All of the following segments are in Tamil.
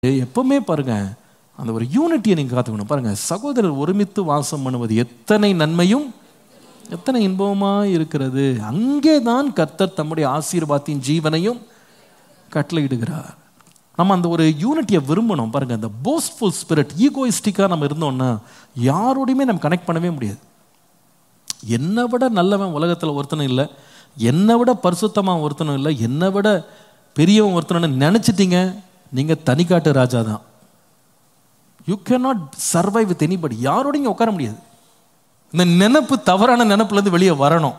எப்பவுமே பாருங்க அந்த ஒரு யூனிட்டியை நீங்க காத்துக்கணும் பாருங்க சகோதரர் ஒருமித்து வாசம் பண்ணுவது எத்தனை நன்மையும் எத்தனை இன்பமா இருக்கிறது அங்கே தான் கர்த்தர் தம்முடைய ஆசீர்வாதத்தின் ஜீவனையும் கட்டளையிடுகிறார் நம்ம அந்த ஒரு யூனிட்டியை விரும்பணும் பாருங்க அந்த போஸ்ட்ஃபுல் ஸ்பிரிட் ஈகோயிஸ்டிக்காக நம்ம இருந்தோம்னா யாரோடையுமே நம்ம கனெக்ட் பண்ணவே முடியாது என்னை விட நல்லவன் உலகத்தில் ஒருத்தனும் இல்லை என்னை விட பரிசுத்தமாக ஒருத்தனும் இல்லை என்னை விட பெரியவன் ஒருத்தனும் நினச்சிட்டீங்க நீங்கள் தனிக்காட்டு ராஜா தான் you can not survive with anybody யாரோடையும் இங்க உட்கார முடியாது இந்த நினப்பு தவறான நினப்புலேருந்து வெளியே வரணும்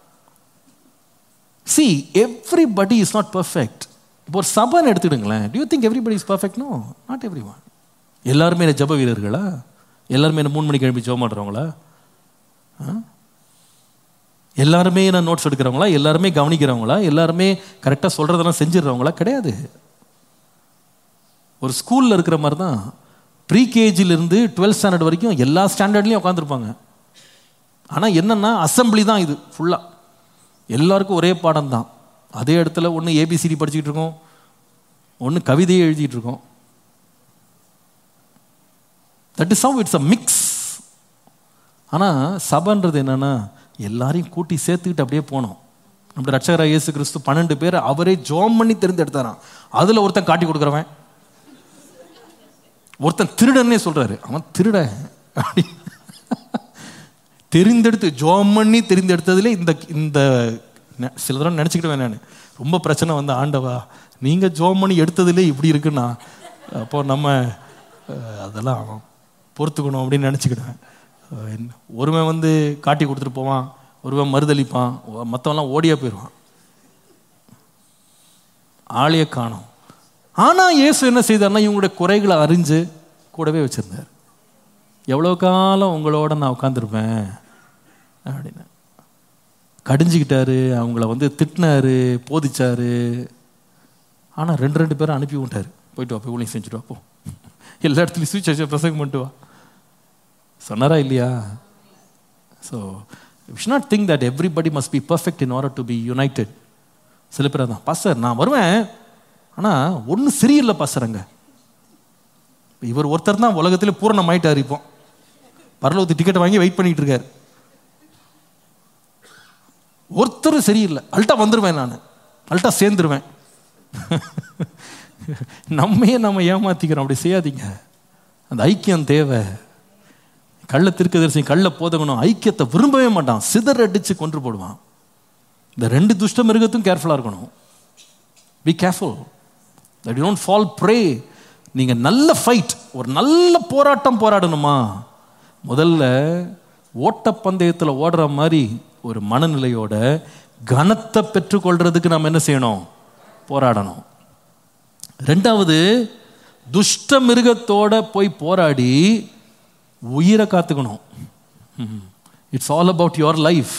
see everybody is not perfect இப்போ ஒரு சபைன்னு எடுத்துடுங்களேன் do you think everybody is perfect no not every one எல்லாருமே என்ன ஜப வீரர்களா எல்லாருமே என்ன மூணு மணிக்கு எழுப்பி ஜெபம் பண்ணுறவங்களா எல்லாருமே என்ன நோட்ஸ் எடுக்கிறவங்களா எல்லாருமே கவனிக்கிறவங்களா எல்லாருமே கரெக்டாக சொல்கிறதெல்லாம் செஞ்சிடுறவங்களா கிடையாது ஒரு ஸ்கூலில் இருக்கிற மாதிரி தான் ப்ரீ கேஜிலிருந்து டுவெல்த் ஸ்டாண்டர்ட் வரைக்கும் எல்லா ஸ்டாண்டர்ட்லேயும் உட்காந்துருப்பாங்க ஆனால் என்னென்னா அசம்பிளி தான் இது ஃபுல்லாக எல்லாருக்கும் ஒரே பாடம் தான் அதே இடத்துல ஒன்று ஏபிசிடி படிச்சுக்கிட்டு இருக்கோம் ஒன்று கவிதையை எழுதிட்டு இருக்கோம் that is how it's a mix ஆனால் சபைன்றது என்னன்னா எல்லாரையும் கூட்டி சேர்த்துக்கிட்டு அப்படியே போனோம் நம்ம ரட்சகராக இயேசு கிறிஸ்து பன்னெண்டு பேர் அவரே ஜோம் பண்ணி தெரிந்தெடுத்தாராம் அதில் ஒருத்தன் காட்டி கொடுக்குறவன் ஒருத்தன் திருடன்னே சொல்றாரு அவன் திருட அப்படி தெரிந்தெடுத்து ஜோம் பண்ணி தெரிந்தெடுத்ததுல இந்த இந்த நெ- சில தடவை நினச்சிக்கிட்டு நான் ரொம்ப பிரச்சனை வந்து ஆண்டவா நீங்கள் ஜோம் பண்ணி எடுத்ததுலே இப்படி இருக்குன்னா அப்போ நம்ம அஹ், அதெல்லாம் பொறுத்துக்கணும் அப்படின்னு நினச்சிக்கிடுவேன் அஹ், என்ன- ஒருவன் வந்து காட்டி கொடுத்துட்டு போவான் ஒருவன் மறுதளிப்பான் ஒ- மத்தவன்லாம் ஓடியே போயிடுவான் ஆளையே காணோம் ஆனா இயேசு என்ன செய்தார்னா இவங்களுடைய குறைகளை அறிஞ்சு கூடவே வச்சிருந்தார் எவ்வளோ காலம் உங்களோட நான் உட்காந்துருப்பேன் அப்படின்னு கடிஞ்சிக்கிட்டாரு அவங்கள வந்து திட்டினாரு போதிச்சாரு ஆனா ரெண்டு ரெண்டு பேரும் அனுப்பி விட்டாரு போயிட்டு வா போய் ஊழியம் செஞ்சுட்டு வா போ எல்லா இடத்துலையும் சுவிச் பிரசங்கம் பண்ணிட்டு வா சொன்னாரா இல்லையா so wish not think that everybody must be perfect in order to be united சில பேர் தான் பாஸ்டர் நான் வருவேன் ஆனால் ஒன்றும் சரியில்லை பாஸ்டர் அங்க இவர் ஒருத்தர் தான் உலகத்திலே பூரணமாயிட்டார் இப்போ பரலோகத்து டிக்கெட் வாங்கி வெயிட் பண்ணிட்டு இருக்காரு ஒருத்தர் சரியில்லை அல்ட்டா வந்துடுவேன் நான் அல்ட்டா சேர்ந்துருவேன் நம்மையே நம்ம ஏமாத்திக்கிறோம் அப்படி செய்யாதீங்க அந்த ஐக்கியம் தேவை கள்ள திருக்கதரிசி கள்ள போதகணும் ஐக்கியத்தை விரும்பவே மாட்டான் சிதற அடிச்சு கொன்று போடுவான் இந்த ரெண்டு துஷ்ட மிருகத்தும் கேர்ஃபுல்லாக இருக்கணும் be careful that you don't fall prey நீங்க நல்ல ஃபைட் ஒரு நல்ல போராட்டம் போராடணுமா முதல்ல ஓட்டப்பந்தயத்தில் ஓடுற மாதிரி ஒரு மனநிலையோட கனத்தை பெற்றுக்கொள்றதுக்கு நம்ம என்ன செய்யணும் போராடணும் ரெண்டாவது துஷ்ட மிருகத்தோட போய் போராடி உயிரை காத்துக்கணும் it's all about your life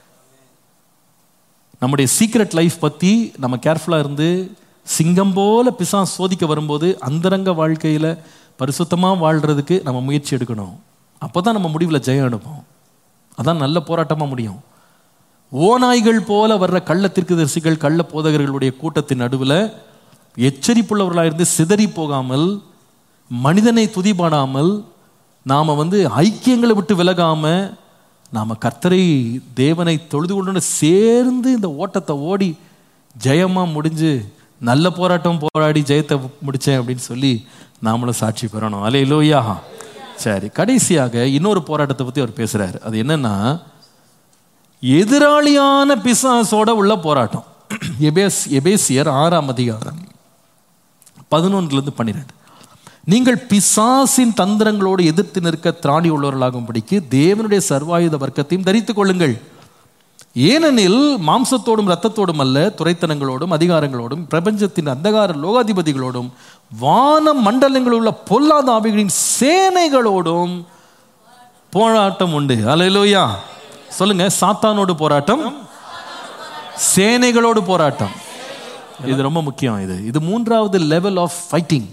நம்முடைய சீக்ரெட் லைஃப் பற்றி நம்ம கேர்ஃபுல்லாக இருந்து சிங்கம் போல பிசான் சோதிக்க வரும்போது அந்தரங்க வாழ்க்கையில் பரிசுத்தமாக வாழ்கிறதுக்கு நம்ம முயற்சி எடுக்கணும் அப்போ தான் நம்ம முடிவில் ஜெயம் எடுப்போம் அதான் நல்ல போராட்டமாக முடியும் ஓநாய்கள் போல வர்ற கள்ள தீர்க்கதரிசிகள் கள்ள போதகர்களுடைய கூட்டத்தின் நடுவில் எச்சரிப்புள்ளவர்களாக இருந்து சிதறி போகாமல் மனிதனை துதிபாடாமல் நாம் வந்து ஐக்கியங்களை விட்டு விலகாம நாம் கர்த்தரை தேவனை தொழுது கொண்டு சேர்ந்து இந்த ஓட்டத்தை ஓடி ஜெயமாக முடிஞ்சு நல்ல போராட்டம் போராடி ஜெயத்தை முடித்தேன் அப்படின்னு சொல்லி நாமளும் சாட்சி பெறணும் அலே லோயா சரி கடைசியாக இன்னொரு போராட்டத்தை பற்றி அவர் பேசுகிறார் அது என்னன்னா எதிராளியான பிசாசோட உள்ள போராட்டம் எபேஸ் எபேசியர் ஆறாம் அதிகாரம் பதினொன்றுலேருந்து பன்னிரெண்டு நீங்கள் பிசாசின் தந்திரங்களோடு எதிர்த்து நிற்க திராணி உள்ளவர்களாகும்படிக்கு தேவனுடைய சர்வாயுத வர்க்கத்தையும் தரித்துக் கொள்ளுங்கள் ஏனெனில் மாம்சத்தோடும் இரத்தத்தோடும் அல்ல துரைத்தனங்களோடும் அதிகாரங்களோடும் பிரபஞ்சத்தின் அந்தகார லோகாதிபதிகளோடும் வான மண்டலங்களில் உள்ள பொல்லாத ஆவிகளின் சேனைகளோடும் போராட்டம் உண்டு அலையிலோயா சொல்லுங்க சாத்தானோடு போராட்டம் சேனைகளோடு போராட்டம் இது ரொம்ப முக்கியம் இது இது மூன்றாவது லெவல் ஆஃப் ஃபைட்டிங்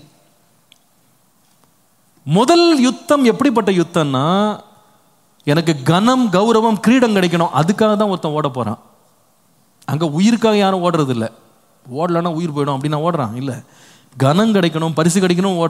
முதல் யுத்தம் எப்படிப்பட்ட யுத்தம்னா எனக்கு கனம் கௌரவம் கிரீடம் கிடைக்கணும் அதுக்காக தான் ஒருத்தன் ஓட போறான் அங்க உயிருக்காக யாரும் ஓடுறது இல்லை ஓடலன்னா உயிர் போயிடும் அப்படின்னு ஓடுறான் இல்லை கனம் கிடைக்கணும் பரிசு கிடைக்கணும் ஓட